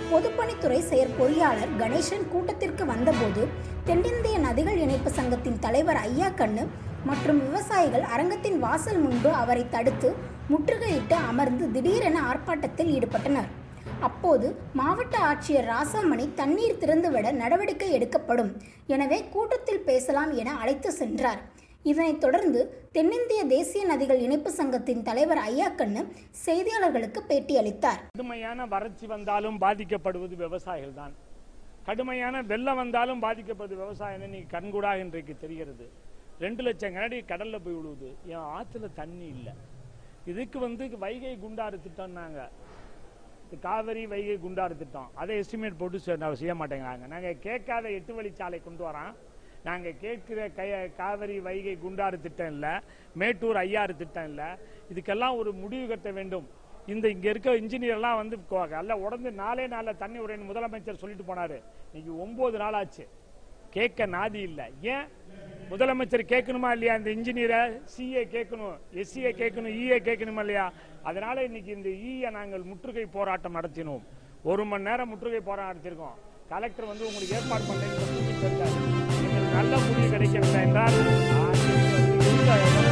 பொதுப்பணித்துறை செயற்பொறியாளர் கணேசன் கூட்டத்திற்கு வந்தபோது தென்னிந்திய நதிகள் இணைப்பு சங்கத்தின் தலைவர் ஐயா கண்ணு மற்றும் விவசாயிகள் அரங்கத்தின் வாசல் முன்பு அவரை தடுத்து முற்றுகையிட்டு அமர்ந்து திடீரென ஆர்ப்பாட்டத்தில் ஈடுபட்டனர் அப்போது மாவட்ட ஆட்சியர் ராசாமணி தண்ணீர் திறந்துவிட நடவடிக்கை எடுக்கப்படும் எனவே கூட்டத்தில் பேசலாம் என அழைத்து சென்றார் இதனைத் தொடர்ந்து தென்னிந்திய தேசிய நதிகள் இணைப்பு சங்கத்தின் தலைவர் ஐயாக்கண்ணு செய்தியாளர்களுக்கு பேட்டியளித்தார் கடுமையான வறட்சி வந்தாலும் பாதிக்கப்படுவது விவசாயிகள் தான் கடுமையான வெள்ளம் வந்தாலும் பாதிக்கப்படுவது விவசாயம் இன்னைக்கு கண்கூடாக இன்றைக்கு தெரிகிறது ரெண்டு லட்சம் கனடி கடல்ல போய் விழுவுது என் ஆத்துல தண்ணி இல்லை இதுக்கு வந்து வைகை குண்டாறு திட்டம்னாங்க இது காவிரி வைகை குண்டாறு திட்டம் அதை எஸ்டிமேட் போட்டு செ- நான் செய்ய மாட்டேங்கிறாங்க நாங்க கேட்காத எட்டு வழிச்சாலை கொண்டு வரோம் நாங்க கேட்கிற கை காவிரி வைகை குண்டாறு திட்டம் இல்ல மேட்டூர் ஐயாறு திட்டம் இல்ல இதுக்கெல்லாம் ஒரு முடிவு கட்ட வேண்டும் இந்த இங்க இருக்க இன்ஜினியர் எல்லாம் வந்து கொ- எல்லாம் உடந்து நாலே நாள்ல தண்ணி உரைன்னு முதலமைச்சர் சொல்லிட்டு போனாரு இன்னைக்கு ஒன்பது நாள் ஆச்சு கேட்க நாதி இல்ல ஏன் முதலமைச்சர் கேட்கணுமா இல்லையா இந்த இன்ஜினியரை சிஏ கேட்கணும் எஸ்சிஏ கேட்கணும் இஏ கேட்கணுமா இல்லையா அதனால இன்னைக்கு இந்த ஈய நாங்கள் முற்றுகை போராட்டம் நடத்தினோம் ஒரு மணி நேரம் முற்றுகை போராட்டம் நடத்திருக்கோம் கலெக்டர் வந்து உங்களுக்கு ஏற்பாடு பண்ணேன்னு சொல்லி சொல்லிட்டு இருக்காரு. எங்களுக்கு நல்ல முடிவு கிடைக்கவில்லை என்றால் ஆ, எங்களுக்கு வந்து எந்த